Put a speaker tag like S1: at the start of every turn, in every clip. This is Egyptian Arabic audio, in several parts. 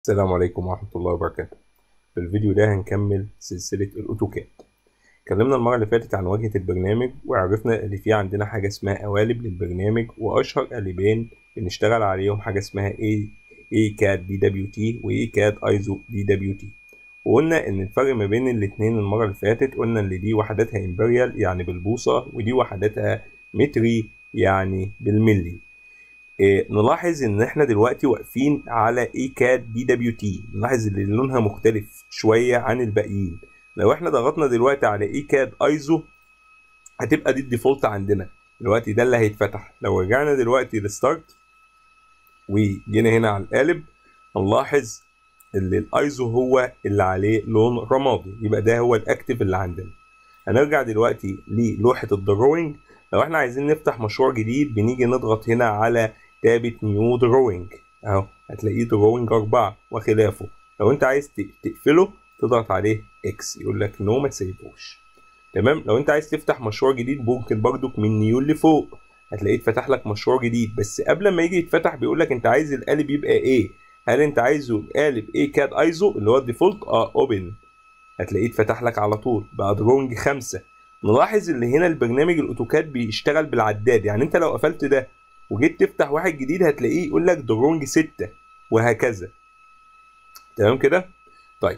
S1: السلام عليكم ورحمة الله وبركاته في الفيديو ده هنكمل سلسلة الأوتوكاد اتكلمنا المرة اللي فاتت عن واجهة البرنامج وعرفنا اللي فيه عندنا حاجة اسمها قوالب للبرنامج وأشهر قالبين بنشتغل عليهم حاجة اسمها A ACAD DWT و ACAD ISO DWT وقلنا إن الفرق ما بين الاتنين المرة اللي فاتت قلنا إن دي وحداتها إمبريال يعني بالبوصة ودي وحداتها متري يعني بالملي إيه نلاحظ ان احنا دلوقتي واقفين على ايكاد دي دبليو تي نلاحظ ان لونها مختلف شويه عن الباقيين لو احنا ضغطنا دلوقتي على ايكاد ايزو هتبقى دي الديفولت عندنا دلوقتي ده اللي هيتفتح لو رجعنا دلوقتي لستارت وجينا هنا على القالب هنلاحظ ان الايزو هو اللي عليه لون رمادي يبقى ده هو الاكتف اللي عندنا هنرجع دلوقتي للوحه الدروينج لو احنا عايزين نفتح مشروع جديد بنيجي نضغط هنا على تابة نيو دروينج اهو هتلاقيه دروينج أربعة وخلافه لو انت عايز تقفله تضغط عليه اكس يقول لك نو ما تسيبوش تمام لو انت عايز تفتح مشروع جديد ممكن برضك من نيو اللي فوق هتلاقيه اتفتح لك مشروع جديد بس قبل ما يجي يتفتح بيقول لك انت عايز القالب يبقى ايه هل انت عايزه القالب ايه كاد ايزو اللي هو الديفولت اه اوبن هتلاقيه اتفتح لك على طول بقى دروينج خمسة نلاحظ ان هنا البرنامج الاوتوكاد بيشتغل بالعداد يعني انت لو قفلت ده وجيت تفتح واحد جديد هتلاقيه يقول لك درونج 6 وهكذا تمام كده طيب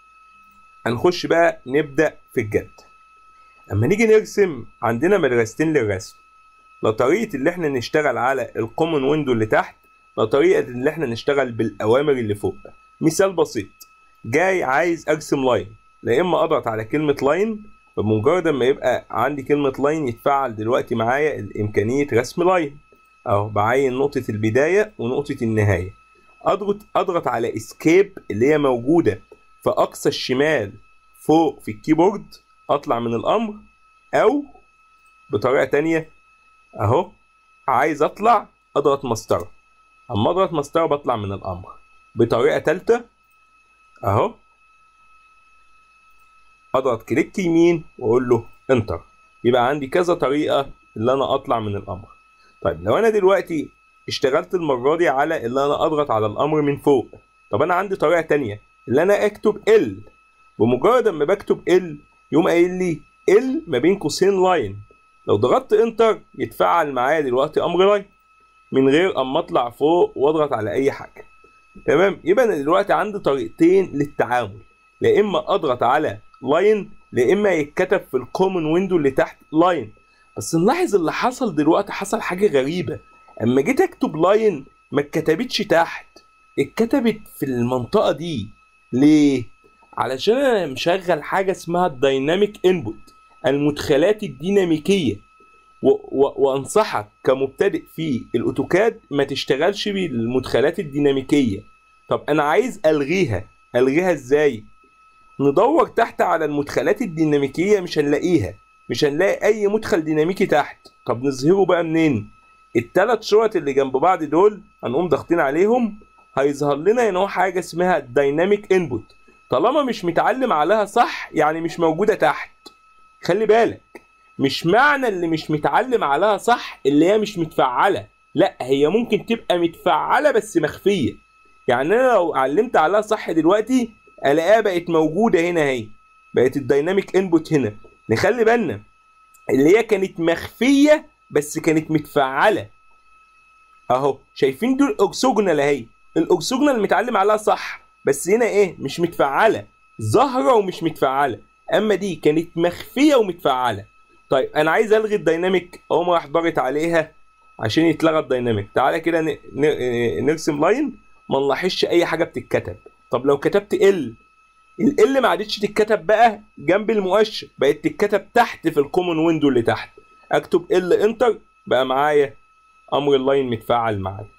S1: هنخش بقى نبدا في الجد اما نيجي نرسم عندنا مدرستين للرسم لا طريقه اللي احنا نشتغل على الكومن ويندو اللي تحت لا طريقه اللي احنا نشتغل بالاوامر اللي فوق مثال بسيط جاي عايز ارسم لاين لا اما اضغط على كلمه لاين بمجرد ما يبقى عندي كلمة لاين يتفعل دلوقتي معايا الإمكانية رسم لاين أهو بعين نقطة البداية ونقطة النهاية أضغط أضغط على اسكيب اللي هي موجودة في أقصى الشمال فوق في الكيبورد أطلع من الأمر أو بطريقة تانية أهو عايز أطلع أضغط مسطرة أما أضغط مسطرة بطلع من الأمر بطريقة تالتة أهو اضغط كليك يمين واقول له انتر يبقى عندي كذا طريقه اللي انا اطلع من الامر طيب لو انا دلوقتي اشتغلت المره دي على اللي انا اضغط على الامر من فوق طب انا عندي طريقه تانية اللي انا اكتب ال بمجرد ما بكتب ال يقوم قايل لي ال ما بين قوسين لاين لو ضغطت انتر يتفعل معايا دلوقتي امر لاين من غير اما اطلع فوق واضغط على اي حاجه تمام يبقى انا دلوقتي عندي طريقتين للتعامل لا اما اضغط على لاين لا اما يتكتب في الكومن ويندو اللي تحت لاين بس نلاحظ اللي حصل دلوقتي حصل حاجه غريبه اما جيت اكتب لاين ما اتكتبتش تحت اتكتبت في المنطقه دي ليه علشان انا مشغل حاجه اسمها الدايناميك انبوت المدخلات الديناميكيه و- و- وانصحك كمبتدئ في الاوتوكاد ما تشتغلش بالمدخلات الديناميكيه طب انا عايز الغيها الغيها ازاي ندور تحت على المدخلات الديناميكية مش هنلاقيها مش هنلاقي أي مدخل ديناميكي تحت طب نظهره بقى منين؟ التلات شرط اللي جنب بعض دول هنقوم ضاغطين عليهم هيظهر لنا هنا حاجة اسمها دايناميك انبوت طالما مش متعلم عليها صح يعني مش موجودة تحت خلي بالك مش معنى اللي مش متعلم عليها صح اللي هي مش متفعلة لا هي ممكن تبقى متفعلة بس مخفية يعني انا لو علمت عليها صح دلوقتي الاقيها بقت موجوده هنا اهي بقت الدايناميك انبوت هنا نخلي بالنا اللي هي كانت مخفيه بس كانت متفعله اهو شايفين دول الاكسجونال اهي الاكسجونال متعلم عليها صح بس هنا ايه مش متفعله ظاهره ومش متفعله اما دي كانت مخفيه ومتفعله طيب انا عايز الغي الدايناميك اقوم راح ضاغط عليها عشان يتلغى الدايناميك تعالى كده ن- ن- نرسم لاين ما نلاحظش اي حاجه بتتكتب طب لو كتبت ال ال ما عادتش تتكتب بقى جنب المؤشر بقت تتكتب تحت في الكومن ويندو اللي تحت اكتب ال انتر بقى معايا امر اللاين متفعل معايا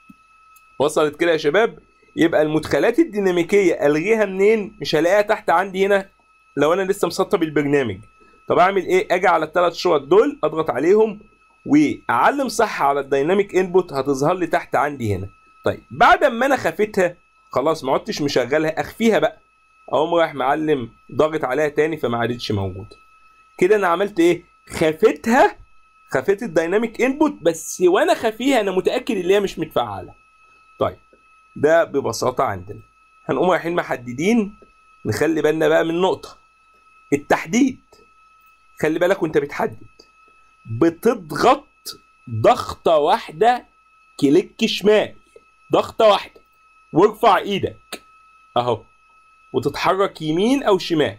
S1: وصلت كده يا شباب يبقى المدخلات الديناميكيه الغيها منين مش هلاقيها تحت عندي هنا لو انا لسه مسطب البرنامج طب اعمل ايه اجي على الثلاث شرط دول اضغط عليهم واعلم صح على الدايناميك انبوت هتظهر لي تحت عندي هنا طيب بعد ما انا خفيتها خلاص ما عدتش مشغلها اخفيها بقى اقوم رايح معلم ضاغط عليها تاني فما عادتش موجوده كده انا عملت ايه خفيتها خفيت الدايناميك انبوت بس وانا خفيها انا متاكد ان هي مش متفعله طيب ده ببساطه عندنا هنقوم رايحين محددين نخلي بالنا بقى من نقطة التحديد خلي بالك وانت بتحدد بتضغط ضغطة واحدة كليك شمال ضغطة واحدة وارفع ايدك اهو وتتحرك يمين او شمال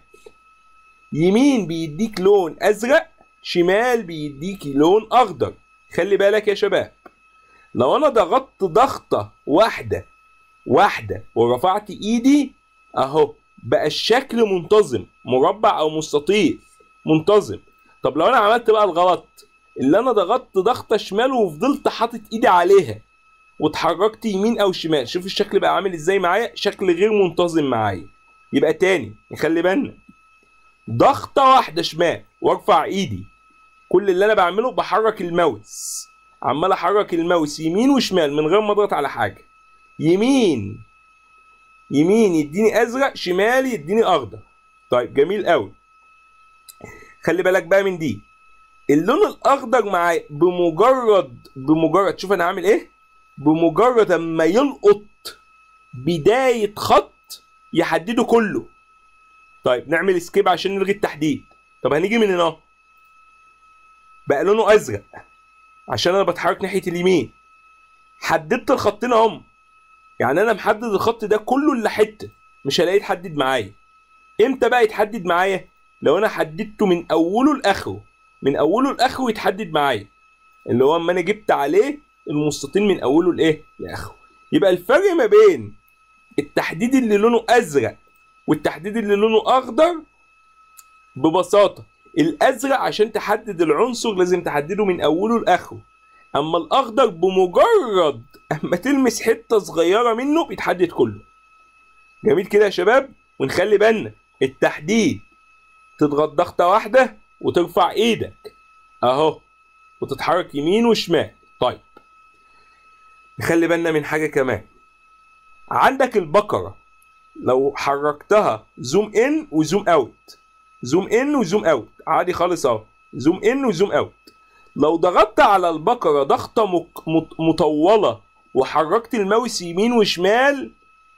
S1: يمين بيديك لون ازرق شمال بيديك لون اخضر خلي بالك يا شباب لو انا ضغطت ضغطة واحدة واحدة ورفعت ايدي اهو بقى الشكل منتظم مربع او مستطيل منتظم طب لو انا عملت بقى الغلط اللي انا ضغطت ضغطه شمال وفضلت حاطط ايدي عليها واتحركت يمين او شمال شوف الشكل بقى عامل ازاي معايا شكل غير منتظم معايا يبقى تاني نخلي بالنا ضغطه واحده شمال وارفع ايدي كل اللي انا بعمله بحرك الماوس عمال احرك الماوس يمين وشمال من غير ما اضغط على حاجه يمين يمين يديني ازرق شمال يديني اخضر طيب جميل قوي خلي بالك بقى من دي اللون الاخضر معايا بمجرد بمجرد شوف انا عامل ايه بمجرد اما يلقط بدايه خط يحدده كله طيب نعمل سكيب عشان نلغي التحديد طب هنيجي من هنا بقى لونه ازرق عشان انا بتحرك ناحيه اليمين حددت الخطين اهم يعني انا محدد الخط ده كله الا حته مش هلاقيه يتحدد معايا امتى بقى يتحدد معايا لو انا حددته من اوله لاخره من اوله لاخره يتحدد معايا اللي هو اما انا جبت عليه المستطيل من اوله لايه لاخره يبقى الفرق ما بين التحديد اللي لونه ازرق والتحديد اللي لونه اخضر ببساطه الازرق عشان تحدد العنصر لازم تحدده من اوله لاخره اما الاخضر بمجرد اما تلمس حته صغيره منه بيتحدد كله جميل كده يا شباب ونخلي بالنا التحديد تضغط ضغطه واحده وترفع ايدك اهو وتتحرك يمين وشمال طيب نخلي بالنا من حاجه كمان عندك البقره لو حركتها زوم ان وزوم اوت زوم ان وزوم اوت عادي خالص اهو زوم ان وزوم اوت لو ضغطت على البقرة ضغطة مك- مط- مطولة وحركت الماوس يمين وشمال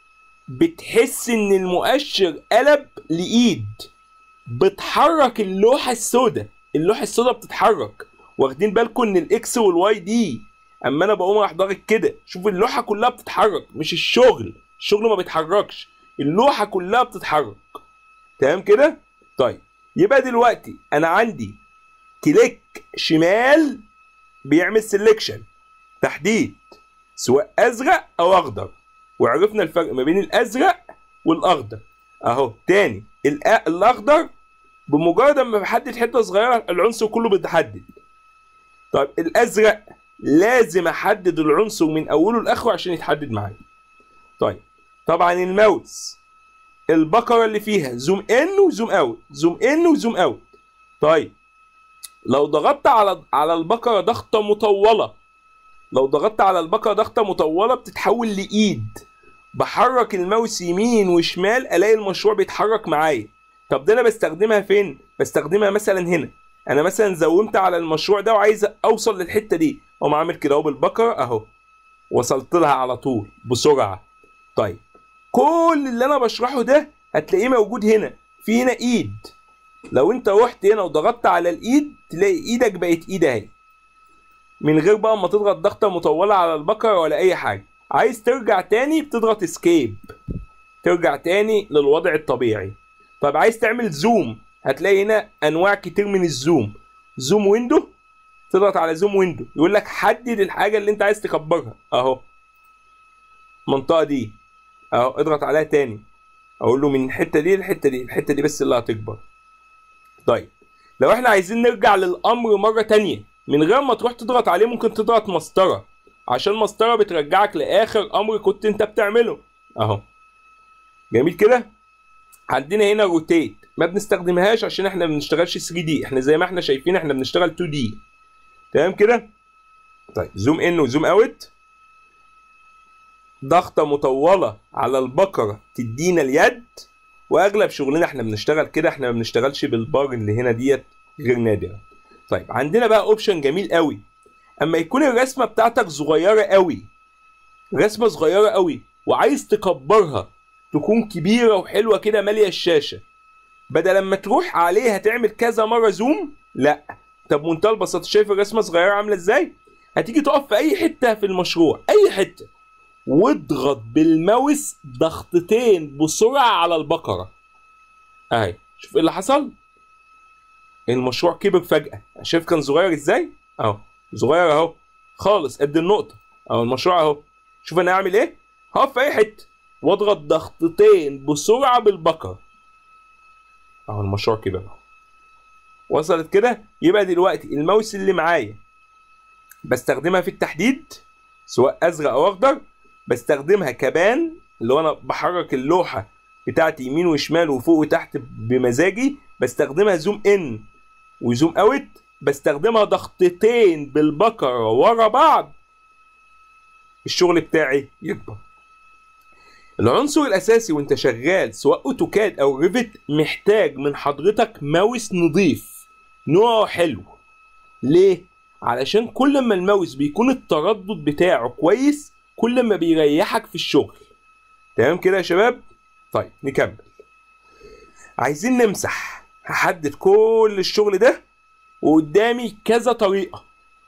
S1: بتحس ان المؤشر قلب لإيد بتحرك اللوحة السوداء اللوحة السوداء بتتحرك واخدين بالكم ان الاكس والواي دي اما انا بقوم راح ضاغط كده شوف اللوحة كلها بتتحرك مش الشغل الشغل ما بيتحركش اللوحة كلها بتتحرك تمام كده طيب يبقى دلوقتي انا عندي كليك شمال بيعمل سيلكشن تحديد سواء ازرق او اخضر وعرفنا الفرق ما بين الازرق والاخضر اهو تاني الأ- الاخضر بمجرد ما بحدد حته صغيره العنصر كله بيتحدد طيب الازرق لازم احدد العنصر من اوله لاخره عشان يتحدد معايا طيب طبعا الماوس البقره اللي فيها زوم ان وزوم اوت زوم ان وزوم اوت طيب لو ضغطت على على البقره ضغطه مطوله لو ضغطت على البقره ضغطه مطوله بتتحول لايد بحرك الماوس يمين وشمال الاقي المشروع بيتحرك معايا طب ده انا بستخدمها فين بستخدمها مثلا هنا انا مثلا زومت على المشروع ده وعايز اوصل للحته دي اقوم عامل كده اهو بالبقره اهو وصلت لها على طول بسرعه طيب كل اللي انا بشرحه ده هتلاقيه موجود هنا في هنا ايد لو انت رحت هنا وضغطت على الايد تلاقي ايدك بقت ايد اهي من غير بقى ما تضغط ضغطه مطوله على البقره ولا اي حاجه عايز ترجع تاني بتضغط اسكيب ترجع تاني للوضع الطبيعي طب عايز تعمل زوم هتلاقي هنا انواع كتير من الزوم زوم ويندو تضغط على زوم ويندو يقول لك حدد الحاجه اللي انت عايز تكبرها اهو المنطقه دي اهو اضغط عليها تاني اقول له من الحته دي للحته دي الحته دي بس اللي هتكبر طيب لو احنا عايزين نرجع للامر مره تانية من غير ما تروح تضغط عليه ممكن تضغط مسطره عشان مسطره بترجعك لاخر امر كنت انت بتعمله اهو جميل كده عندنا هنا روتيت ما بنستخدمهاش عشان احنا ما بنشتغلش 3 دي احنا زي ما احنا شايفين احنا بنشتغل 2 دي تمام كده طيب زوم ان وزوم اوت ضغطة مطولة على البقرة تدينا اليد واغلب شغلنا احنا بنشتغل كده احنا ما بنشتغلش بالبار اللي هنا ديت غير نادرة طيب عندنا بقى اوبشن جميل قوي اما يكون الرسمة بتاعتك صغيرة قوي رسمة صغيرة قوي وعايز تكبرها تكون كبيره وحلوه كده ماليه الشاشه بدل لما تروح عليها تعمل كذا مره زوم لا طب منتهى البساطه شايف الرسمه صغيره عامله ازاي هتيجي تقف في اي حته في المشروع اي حته واضغط بالماوس ضغطتين بسرعه على البقره اهي شوف ايه اللي حصل المشروع كبر فجاه شايف كان صغير ازاي اهو صغير اهو خالص قد النقطه اهو المشروع اهو شوف انا هعمل ايه هقف في اي حته واضغط ضغطتين بسرعه بالبقره اهو المشروع كبر اهو وصلت كده يبقى دلوقتي الماوس اللي معايا بستخدمها في التحديد سواء ازرق او اخضر بستخدمها كبان اللي هو انا بحرك اللوحه بتاعتي يمين وشمال وفوق وتحت بمزاجي بستخدمها زوم ان وزوم اوت بستخدمها ضغطتين بالبكرة ورا بعض الشغل بتاعي يكبر العنصر الاساسي وانت شغال سواء اوتوكاد او ريفت محتاج من حضرتك ماوس نظيف نوعه حلو ليه علشان كل ما الماوس بيكون التردد بتاعه كويس كل ما بيريحك في الشغل تمام كده يا شباب طيب نكمل عايزين نمسح هحدد كل الشغل ده وقدامي كذا طريقة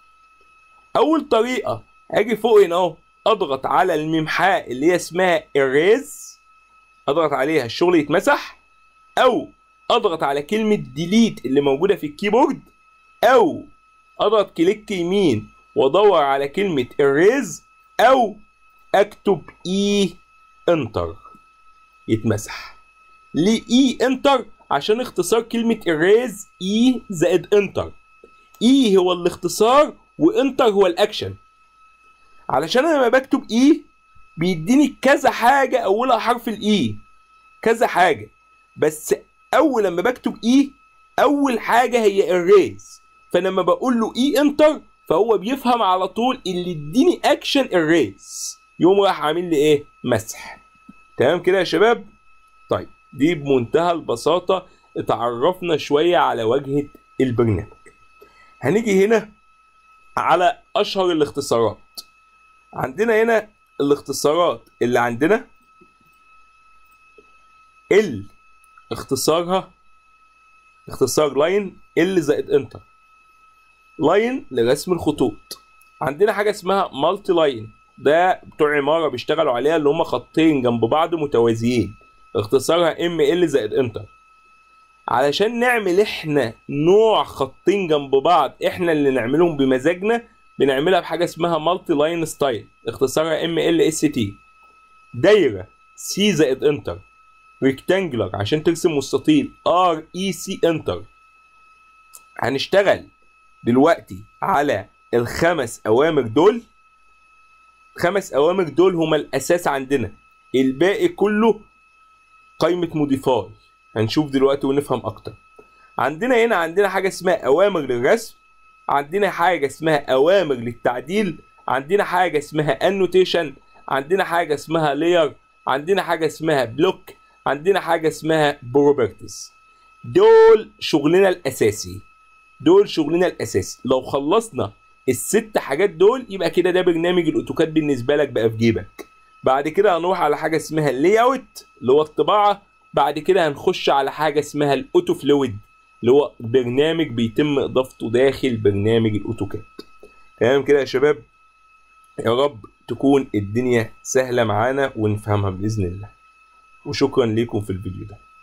S1: أول طريقة أجي فوق هنا أهو أضغط على الممحاة اللي هي اسمها إريز أضغط عليها الشغل يتمسح أو أضغط على كلمة ديليت اللي موجودة في الكيبورد أو أضغط كليك يمين وأدور على كلمة إريز أو أكتب إي إنتر يتمسح ليه إي إنتر عشان اختصار كلمة إريز إي زائد إنتر إي هو الاختصار وإنتر هو الأكشن علشان أنا لما بكتب إي بيديني كذا حاجة أولها حرف الإي كذا حاجة بس أول لما بكتب إي أول حاجة هي إريز فلما بقول له إي إنتر فهو بيفهم على طول اللي اديني أكشن إريز يقوم راح عامل لي إيه مسح تمام كده يا شباب طيب دي بمنتهى البساطة اتعرفنا شوية على واجهة البرنامج هنيجي هنا على أشهر الاختصارات عندنا هنا الاختصارات اللي عندنا ال اختصارها اختصار لاين ال زائد انتر لاين لرسم الخطوط عندنا حاجة اسمها مالتي لاين ده بتوع عمارة بيشتغلوا عليها اللي هما خطين جنب بعض متوازيين اختصارها ام ال زائد انتر علشان نعمل احنا نوع خطين جنب بعض احنا اللي نعملهم بمزاجنا بنعملها بحاجه اسمها مالتي لاين ستايل اختصارها ام ال اس تي دايره سي زائد انتر ريكتانجلر عشان ترسم مستطيل ار اي سي انتر هنشتغل دلوقتي على الخمس اوامر دول خمس اوامر دول هما الاساس عندنا الباقي كله قائمة موديفاي هنشوف دلوقتي ونفهم أكتر عندنا هنا عندنا حاجة اسمها أوامر للرسم عندنا حاجة اسمها أوامر للتعديل عندنا حاجة اسمها انوتيشن عندنا حاجة اسمها لاير عندنا حاجة اسمها بلوك عندنا حاجة اسمها بروبرتيز دول شغلنا الأساسي دول شغلنا الأساسي لو خلصنا الست حاجات دول يبقى كده ده برنامج الأوتوكاد بالنسبة لك بقى في جيبك بعد كده هنروح على حاجه اسمها اللاي اوت اللي هو الطباعه بعد كده هنخش على حاجه اسمها الاوتو فلويد اللي هو برنامج بيتم اضافته داخل برنامج الاوتوكاد تمام كده يا شباب يا رب تكون الدنيا سهله معانا ونفهمها باذن الله وشكرا لكم في الفيديو ده